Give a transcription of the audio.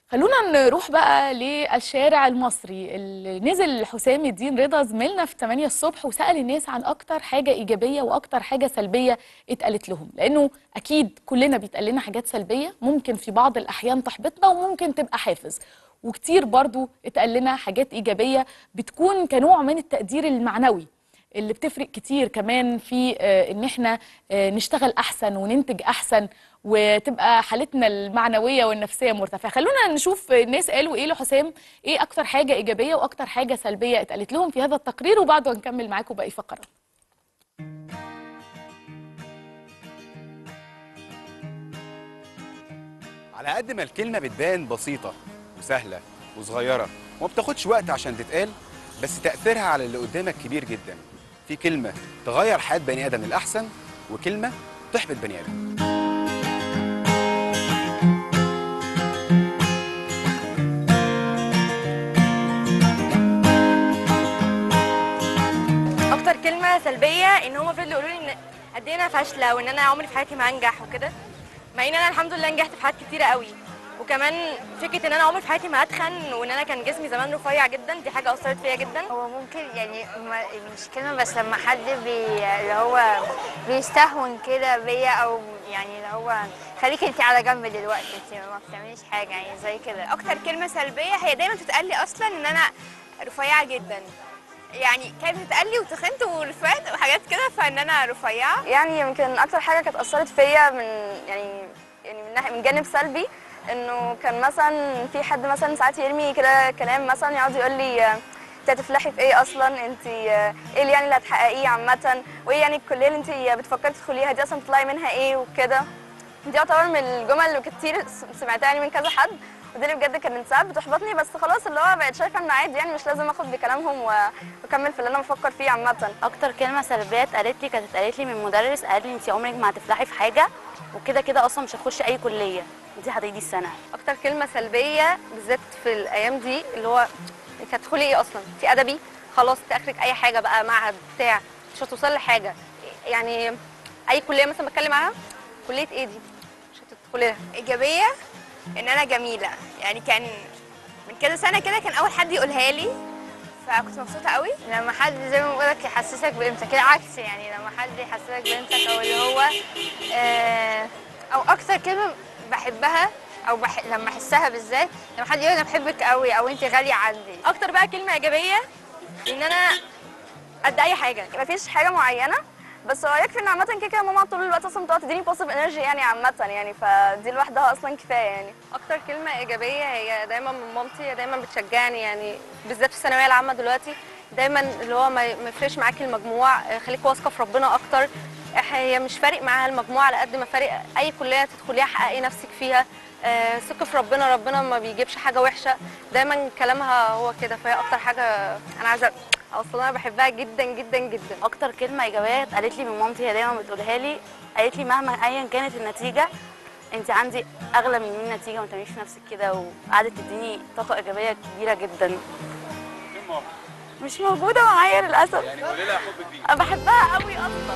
خلونا نروح بقى للشارع المصري اللي نزل حسام الدين رضا زميلنا في 8 الصبح وسأل الناس عن أكتر حاجة إيجابية وأكتر حاجة سلبية اتقالت لهم لأنه أكيد كلنا بيتقال لنا حاجات سلبية ممكن في بعض الأحيان تحبطنا وممكن تبقى حافز وكتير برضو اتقال لنا حاجات إيجابية بتكون كنوع من التقدير المعنوي اللي بتفرق كتير كمان في آه، ان احنا آه، نشتغل احسن وننتج احسن وتبقى حالتنا المعنويه والنفسيه مرتفعه خلونا نشوف الناس قالوا ايه لحسام ايه اكتر حاجه ايجابيه واكتر حاجه سلبيه اتقالت لهم في هذا التقرير وبعده هنكمل معاكم باقي فقرات على قد ما الكلمة بتبان بسيطة وسهلة وصغيرة وما بتاخدش وقت عشان تتقال بس تأثيرها على اللي قدامك كبير جدا في كلمة تغير حياة بني آدم للأحسن وكلمة تحبط بني آدم اكتر كلمه سلبيه ان هم فضلوا يقولوا لي ان قد ايه انا فاشله وان انا عمري في حياتي ما هنجح وكده مع ان انا الحمد لله نجحت في حاجات كتيره قوي وكمان فكره ان انا عمري في حياتي ما هتخن وان انا كان جسمي زمان رفيع جدا دي حاجه اثرت فيا جدا هو ممكن يعني ما مش كلمة بس لما حد بي اللي هو بيستهون كده بيا او يعني اللي هو خليكي انت على جنب دلوقتي انت ما بتعمليش حاجة يعني زي كده اكتر كلمه سلبيه هي دايما تتقال لي اصلا ان انا رفيعه جدا يعني كانت بتتقال لي وتخنت ورفعت وحاجات كده فان انا رفيعه يعني يمكن اكتر حاجه كانت اثرت فيا من يعني يعني من ناحيه من جانب سلبي انه كان مثلا في حد مثلا ساعات يرمي كده كلام مثلا يقعد يقول لي آه، انت هتفلحي في ايه اصلا انت آه، ايه اللي يعني اللي هتحققيه عامه وايه يعني الكليه اللي انت بتفكري تدخليها دي اصلا تطلعي منها ايه وكده دي يعتبر من الجمل اللي كتير س- سمعتها يعني من كذا حد ودي اللي بجد كانت ساعات بتحبطني بس خلاص اللي هو بقيت شايفه ان عادي يعني مش لازم اخد بكلامهم و- واكمل في اللي انا بفكر فيه عامه اكتر كلمه سلبيه اتقالت لي كانت اتقالت لي من مدرس قال لي انت عمرك ما هتفلحي في حاجه وكده كده اصلا مش هتخشي اي كليه انت هتعيدي السنه اكتر كلمه سلبيه بالذات في الايام دي اللي هو انت هتدخلي ايه اصلا في ادبي خلاص انت اخرك اي حاجه بقى معهد بتاع مش هتوصلي لحاجه يعني اي كليه مثلا بتكلم عنها كليه ايه دي مش هتدخليها ايجابيه ان انا جميله يعني كان من كذا سنه كده كان اول حد يقولها لي فكنت مبسوطه قوي لما حد زي ما بقولك يحسسك بقيمتك العكس يعني لما حد يحسسك بقيمتك او اللي هو آه او اكتر كلمة بحبها او بح... لما احسها بالذات لما حد يقول انا بحبك قوي او انت غالية عندي اكتر بقى كلمه ايجابيه ان انا قد اي حاجه مفيش حاجه معينه بس هو يكفي ان عامه كده كده ماما طول الوقت اصلا بتقعد تديني بوزيتيف انرجي يعني عامه يعني فدي لوحدها اصلا كفايه يعني اكتر كلمه ايجابيه هي دايما من مامتي هي دايما بتشجعني يعني بالذات في الثانويه العامه دلوقتي دايما اللي هو ما ما يفرقش معاكي المجموع آه، خليكي واثقه في ربنا اكتر إح- هي مش فارق معاها المجموع على قد ما فارق اي كليه تدخليها حققي نفسك فيها آه، ثقي في ربنا ربنا ما بيجيبش حاجه وحشه دايما كلامها هو كده فهي اكتر حاجه انا عايزه اوصلها انا بحبها جدا جدا جدا اكتر كلمه ايجابيه اتقالت لي من مامتي هي دايما بتقولها لي قالت لي مهما ايا كانت النتيجه انت عندي اغلى من النتيجه وما تعمليش في نفسك كده وقعدت تديني طاقه ايجابيه كبيره جدا مش موجوده معايا للاسف يعني قولي لها حبك انا بحبها قوي اصلا